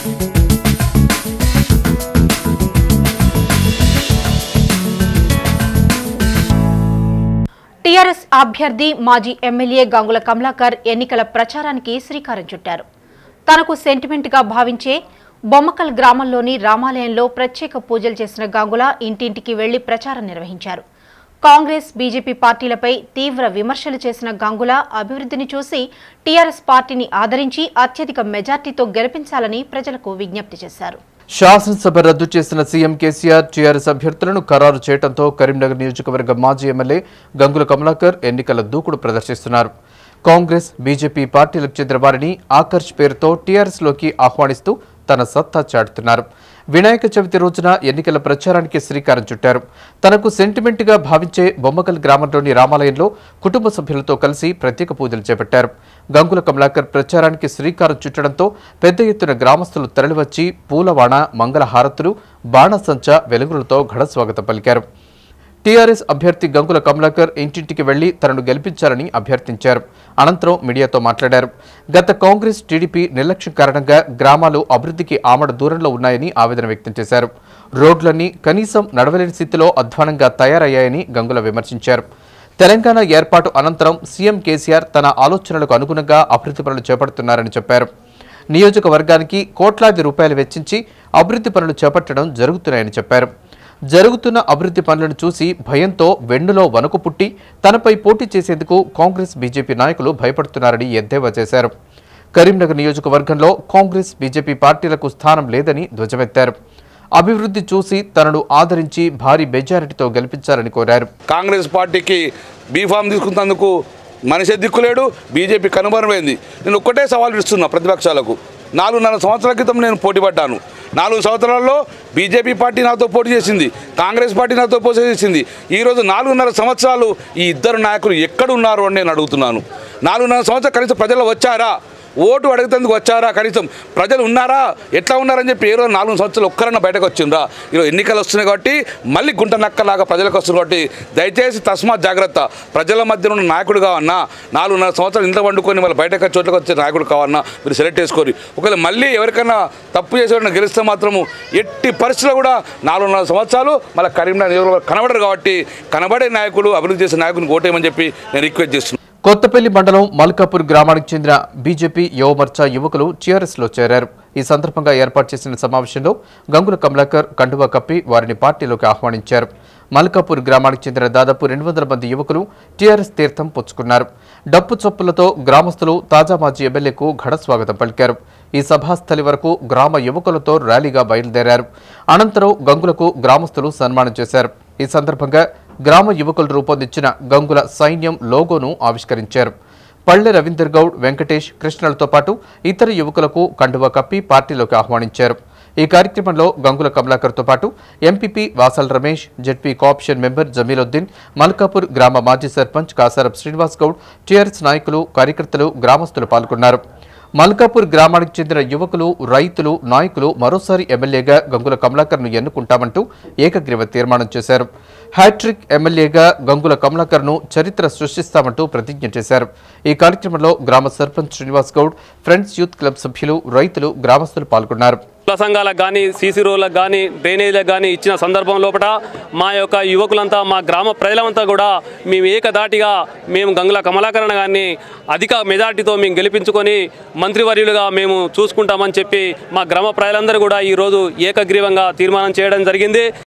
TRS అభ్యర్థి మాజీ MLA Gangula Kamalakar ఎన్నికల ప్రచారానికి శ్రీకారం చుట్టారు తనకు సెంటిమెంట్గా భావించే బొమ్మకల్ గ్రామంలోని రామాలయంలో ప్రత్యేక పూజలు చేసిన గంగుల ఇంటింటికి వెళ్లి ప్రచారం నిర్వహించారు కాంగ్రెస్ బీజేపీ పార్టీలపై తీవ్ర విమర్శలు చేసిన గంగుల అభివృద్ధిని చూసి టీఆర్ఎస్ పార్టీని ఆదరించి అత్యధిక మెజార్టీతో గెలిపించాలని ప్రజలకు విజ్ఞప్తి చేశారు శాసనసభ రద్దు చేసిన సీఎం కేసీఆర్ టీఆర్ఎస్ అభ్యర్థులను ఖరారు చేయడంతో కరీంనగర్ నియోజకవర్గ మాజీ ఎమ్మెల్యే గంగుల కమలాకర్ ఎన్నికల దూకుడు ప్రదర్శిస్తున్నారు కాంగ్రెస్ బీజేపీ పార్టీలకు చెందిన వారిని ఆకర్ష్ పేరుతో టీఆర్ఎస్లోకి ఆహ్వానిస్తూ తన సత్తా చాటుతున్నారు వినాయక చవితి రోజున ఎన్నికల ప్రచారానికి శ్రీకారం చుట్టారు తనకు సెంటిమెంట్గా భావించే బొమ్మకల్ గ్రామంలోని రామాలయంలో కుటుంబ సభ్యులతో కలిసి ప్రత్యేక పూజలు చేపట్టారు గంగుల కమలాకర్ ప్రచారానికి శ్రీకారం చుట్టడంతో పెద్ద ఎత్తున గ్రామస్తులు తరలివచ్చి పూలవాణ మంగళహారతులు బాణసంచ వెలుగులతో ఘన స్వాగతం పలికారు టీఆర్ఎస్ అభ్యర్థి గంగుల కమలాకర్ ఇంటింటికి వెళ్లి తనను గెలిపించాలని అభ్యర్థించారు అనంతరం మీడియాతో మాట్లాడారు గత కాంగ్రెస్ టీడీపీ నిర్లక్ష్యం కారణంగా గ్రామాలు అభివృద్ధికి ఆమడ దూరంలో ఉన్నాయని ఆవేదన వ్యక్తం చేశారు రోడ్లన్నీ కనీసం నడవలేని స్థితిలో అధ్వానంగా తయారయ్యాయని గంగుల విమర్శించారు తెలంగాణ ఏర్పాటు అనంతరం సీఎం కేసీఆర్ తన ఆలోచనలకు అనుగుణంగా అభివృద్ధి పనులు చేపడుతున్నారని చెప్పారు నియోజకవర్గానికి కోట్లాది రూపాయలు వెచ్చించి అభివృద్ధి పనులు చేపట్టడం జరుగుతున్నాయని చెప్పారు జరుగుతున్న అభివృద్ధి పనులను చూసి భయంతో వెన్నులో వణుకు పుట్టి తనపై పోటీ చేసేందుకు కాంగ్రెస్ బీజేపీ నాయకులు భయపడుతున్నారని ఎద్దేవా చేశారు కరీంనగర్ నియోజకవర్గంలో కాంగ్రెస్ బీజేపీ పార్టీలకు స్థానం లేదని ధ్వజమెత్తారు అభివృద్ధి చూసి తనను ఆదరించి భారీ మెజారిటీతో గెలిపించాలని కోరారు కాంగ్రెస్ పార్టీకి బీఫామ్ తీసుకున్నందుకు మనిషి దిక్కులేడు బీజేపీ కనుమరుమైంది నేను ఒక్కటే సవాల్ ఇస్తున్నా ప్రతిపక్షాలకు నాలుగున్నర సంవత్సరాల క్రితం నేను పోటీ పడ్డాను నాలుగు సంవత్సరాల్లో బీజేపీ పార్టీ నాతో పోటీ చేసింది కాంగ్రెస్ పార్టీ నాతో పోటీ చేసింది ఈరోజు నాలుగున్నర సంవత్సరాలు ఈ ఇద్దరు నాయకులు ఎక్కడున్నారు అని నేను అడుగుతున్నాను నాలుగున్నర సంవత్సరాలు కనీసం ప్రజలు వచ్చారా ఓటు అడిగేందుకు వచ్చారా కనీసం ప్రజలు ఉన్నారా ఎట్లా ఉన్నారని చెప్పి ఏ రోజు నాలుగు సంవత్సరాలు ఒక్కరన్నా బయటకు వచ్చిండ్రా ఈరోజు ఎన్నికలు వస్తున్నాయి కాబట్టి మళ్ళీ గుంట నక్కలాగా ప్రజలకు వస్తుంది కాబట్టి దయచేసి తస్మాత్ జాగ్రత్త ప్రజల మధ్య ఉన్న నాయకుడు కావన్నా నాలుగున్నర సంవత్సరాలు ఇంట్లో వండుకొని మళ్ళీ బయటకు చోట్లకు వచ్చే నాయకుడు కావన్నా మీరు సెలెక్ట్ చేసుకోరు ఒకవేళ మళ్ళీ ఎవరికైనా తప్పు చేసేవాడిని గెలిస్తే మాత్రము ఎట్టి పరిస్థితుల్లో కూడా నాలుగున్నర సంవత్సరాలు మళ్ళీ కరీంనగర్ నియోజకవర్గం కనబడరు కాబట్టి కనబడే నాయకులు అభివృద్ధి చేసే నాయకుని ఓటేయమని చెప్పి నేను రిక్వెస్ట్ చేస్తున్నాను కొత్తపల్లి మండలం మల్కాపూర్ గ్రామానికి చెందిన బీజేపీ యువమర్చా యువకులు టీఆర్ఎస్లో చేరారు ఈ సందర్భంగా ఏర్పాటు చేసిన సమావేశంలో గంగుల కమలాకర్ కండువా కప్పి వారిని పార్టీలోకి ఆహ్వానించారు మల్కాపూర్ గ్రామానికి చెందిన దాదాపు రెండు వందల మంది యువకులు టీఆర్ఎస్ తీర్థం పుచ్చుకున్నారు డప్పు చొప్పులతో గ్రామస్తులు తాజా మాజీ ఎమ్మెల్యేకు ఘన స్వాగతం పలికారు ఈ సభాస్థలి వరకు గ్రామ యువకులతో ర్యాలీగా బయలుదేరారు అనంతరం గంగులకు గ్రామస్తులు సన్మానం చేశారు ఈ సందర్భంగా గ్రామ యువకులు రూపొందించిన గంగుల సైన్యం లోగోను ఆవిష్కరించారు పల్లె రవీందర్ గౌడ్ వెంకటేష్ కృష్ణలతో పాటు ఇతర యువకులకు కండువా కప్పి పార్టీలోకి ఆహ్వానించారు ఈ కార్యక్రమంలో గంగుల కమలాకర్తో పాటు MPP Vasal Ramesh ZP co-option member Jamiluddin Malkapur గ్రామ మాజీ సర్పంచ్ కాసారప్ శ్రీనివాస్ గౌడ్ టీఆర్ఎస్ నాయకులు కార్యకర్తలు గ్రామస్తులు పాల్గొన్నారు మల్కాపూర్ గ్రామానికి చెందిన యువకులు రైతులు నాయకులు మరోసారి ఎమ్మెల్యేగా గంగుల కమలాకర్ను ఎన్నుకుంటామంటూ ఏకగ్రీవ తీర్మానం చేశారు హ్యాట్రిక్ ఎమ్మెల్యేగా గంగుల కమలాకర్ను చరిత్ర సృష్టిస్తామంటూ ప్రతిజ్ఞ చేశారు ఈ కార్యక్రమంలో గ్రామ sarpanch Srinivas Goud friends youth club సభ్యులు రైతులు గ్రామస్తులు పాల్గొన్నారు కుల సంఘాలకు కానీ సీసీ రోడ్లకు కానీ డ్రైనేజీలకు కానీ ఇచ్చిన సందర్భం లోపల మా యొక్క యువకులంతా మా గ్రామ ప్రజలంతా కూడా మేము ఏకదాటిగా మేము గంగుల కమలాకరణ గారిని అధిక మెజార్టీతో మేము గెలిపించుకొని మంత్రివర్యులుగా మేము చూసుకుంటామని చెప్పి మా గ్రామ ప్రజలందరూ కూడా ఈరోజు ఏకగ్రీవంగా తీర్మానం చేయడం జరిగింది